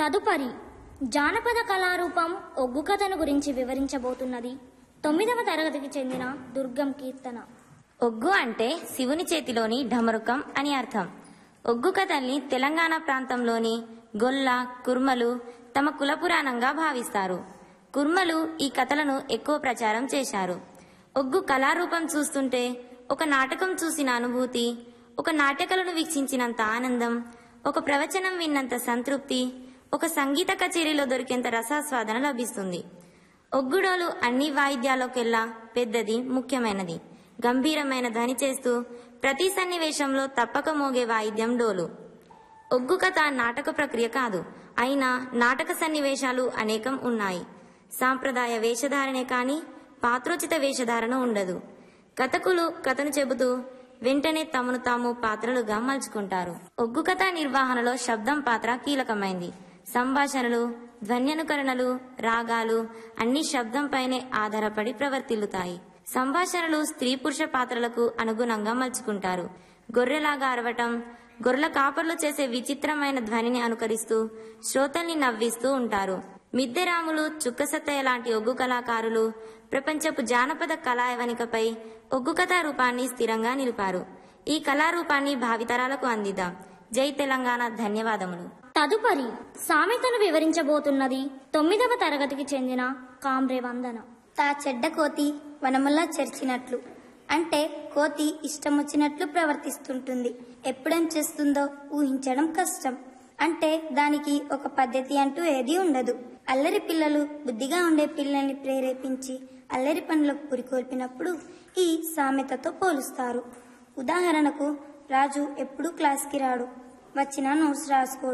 తదుపరి జానపద కళారూపం ఒగ్గు కథను గురించి వివరించబోతున్నది తొమ్మిదవ తరగతికి చెందిన దుర్గం కీర్తన ఒగ్గు అంటే శివుని చేతిలోని ఢమరుకం అని అర్థం ఒగ్గు కథల్ని తెలంగాణ ప్రాంతంలోని గొల్ల కుర్మలు తమ కులపురాణంగా భావిస్తారు కుర్మలు ఈ కథలను ఎక్కువ ప్రచారం చేశారు ఒగ్గు కళారూపం చూస్తుంటే ఒక నాటకం చూసిన అనుభూతి ఒక నాట్యకళను వీక్షించినంత ఆనందం ఒక ప్రవచనం విన్నంత సంతృప్తి ఒక సంగీత కచేరీలో దొరికేంత రసాస్వాదన లభిస్తుంది ఒగ్గుడోలు అన్ని వాయిద్యాలకెల్లా పెద్దది ముఖ్యమైనది గంభీరమైన ధ్వని చేస్తూ ప్రతి సన్నివేశంలో తప్పక మోగే వాయిద్యం డోలు ఒగ్గు కథ నాటక ప్రక్రియ కాదు అయినా నాటక సన్నివేశాలు అనేకం ఉన్నాయి సాంప్రదాయ వేషధారణే కాని పాత్రోచిత వేషధారణ ఉండదు కథకులు కథను చెబుతూ వెంటనే తమను తాము పాత్రలుగా మలుచుకుంటారు ఒగ్గు కథ నిర్వహణలో శబ్దం పాత్ర కీలకమైంది సంభాషణలు ధ్వన్యనుకరణలు రాగాలు అన్ని శబ్దంపైనే ఆధారపడి ప్రవర్తిల్లుతాయి సంభాషణలు స్త్రీ పురుష పాత్రలకు అనుగుణంగా మలుచుకుంటారు గొర్రెలాగా అరవటం గొర్రెల కాపర్లు చేసే విచిత్రమైన ధ్వనిని అనుకరిస్తూ శ్రోతల్ని నవ్విస్తూ ఉంటారు మిద్దెరాములు చుక్కసత్తయ్య లాంటి ఒగ్గు కళాకారులు ప్రపంచపు జానపద కళాయవనికపై ఒగ్గు కథా రూపాన్ని స్థిరంగా నిలిపారు ఈ కళారూపాన్ని భావితరాలకు అందిద్దాం జై తెలంగాణ ధన్యవాదములు తదుపరి సామెతను వివరించబోతున్నది తొమ్మిదవ తరగతికి చెందిన కామ్రే వందన తా చెడ్డ కోతి వనములా చెరిచినట్లు అంటే కోతి ఇష్టం వచ్చినట్లు ప్రవర్తిస్తుంటుంది ఎప్పుడేం చేస్తుందో ఊహించడం కష్టం అంటే దానికి ఒక పద్ధతి అంటూ ఏదీ ఉండదు అల్లరి పిల్లలు బుద్ధిగా ఉండే పిల్లల్ని ప్రేరేపించి అల్లరి పనులకు పురికొల్పినప్పుడు ఈ సామెతతో పోలుస్తారు ఉదాహరణకు రాజు ఎప్పుడూ క్లాస్కి రాడు వచ్చిన నోట్స్ రాసుకోడు